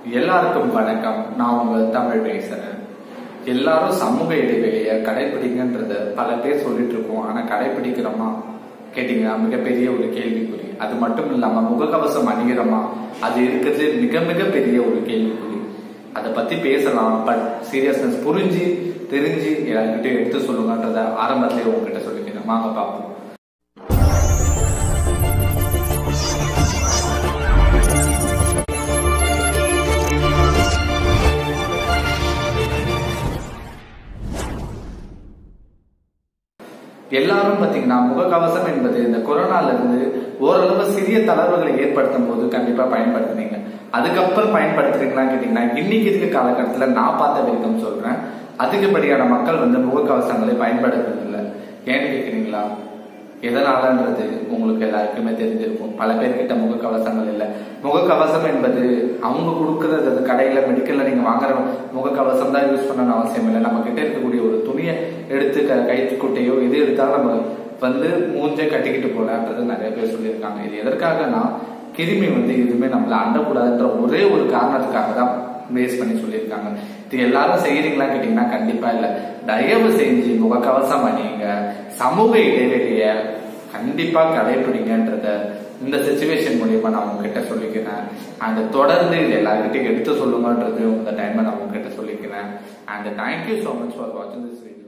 எல்லாருக்கும் வணக்கம் நான் உங்க தமிழ் பேசுறேன் எல்லாரும் சமூக இடைவெளியை கடைபிடிங்கன்றத பல பேர் சொல்லிட்டு இருக்கோம் ஆனா கடைபிடிக்கிறோமா கேட்டீங்கன்னா மிகப்பெரிய ஒரு கேள்விக்குறி அது மட்டும் இல்லாம முகக்கவசம் அணிகிறோமா அது இருக்கிறது மிக மிக பெரிய ஒரு கேள்விக்குறி அதை பத்தி பேசலாம் பட் சீரியஸ்னஸ் புரிஞ்சு தெரிஞ்சு எல்லாருக்கிட்ட எடுத்து சொல்லுங்கன்றத ஆரம்பத்திலேயே உங்ககிட்ட சொல்லிக்கிறேன் வாங்க பார்ப்போம் எல்லாரும் பாத்தீங்கன்னா முகக்கவசம் என்பது இந்த கொரோனால இருந்து ஓரளவு சிறிய தளர்வுகளை ஏற்படுத்தும் போது கண்டிப்பா பயன்படுத்துனீங்க அதுக்கப்புறம் பயன்படுத்துறீங்களா கேட்டீங்கன்னா இன்னைக்கு இருக்க காலகட்டத்துல நான் பார்த்த வரைக்கும் சொல்றேன் அதிகப்படியான மக்கள் வந்து முகக்கவசங்களை பயன்படுத்துறது இல்லை ஏன்னு கேக்குறீங்களா எதனாலன்றது உங்களுக்கு எல்லாருக்குமே தெரிஞ்சிருக்கும் பல பேர்கிட்ட முகக்கவசங்கள் இல்லை முகக்கவசம் என்பது அவங்க கொடுக்கறது அது கடையில மெடிக்கல்ல நீங்க வாங்குற முகக்கவசம் தான் யூஸ் பண்ணணும் அவசியம் இல்லை நம்ம கிட்ட இருக்கக்கூடிய ஒரு துணியை எடுத்து க கைத்துக்குட்டையோ எது எடுத்தாலும் நம்ம வந்து மூஞ்சை கட்டிக்கிட்டு போலான்றது நிறைய பேர் சொல்லியிருக்காங்க இது எதற்காகனா கிருமி வந்து எதுவுமே நம்மள அண்டக்கூடாதுன்ற ஒரே ஒரு காரணத்துக்காக தான் பேஸ் பண்ணி சொல்லியிருக்காங்க இது எல்லாரும் செய்யறீங்களா கேட்டீங்கன்னா கண்டிப்பா இல்ல தயவு செஞ்சு முகக்கவசம் அணியுங்க சமூக இடைவெளிய கண்டிப்பா கடைபிடிங்கன்றத இந்த சுச்சுவேஷன் மூலியமா நான் உங்ககிட்ட சொல்லிக்கிறேன் அண்ட் தொடர்ந்து இது எல்லாருக்கிட்டையும் எடுத்து சொல்லுங்கன்றது இந்த டைம்ல நான் உங்ககிட்ட சொல்லிக்கிறேன் and thank you so much for வாட்சிங் திஸ் வீடியோ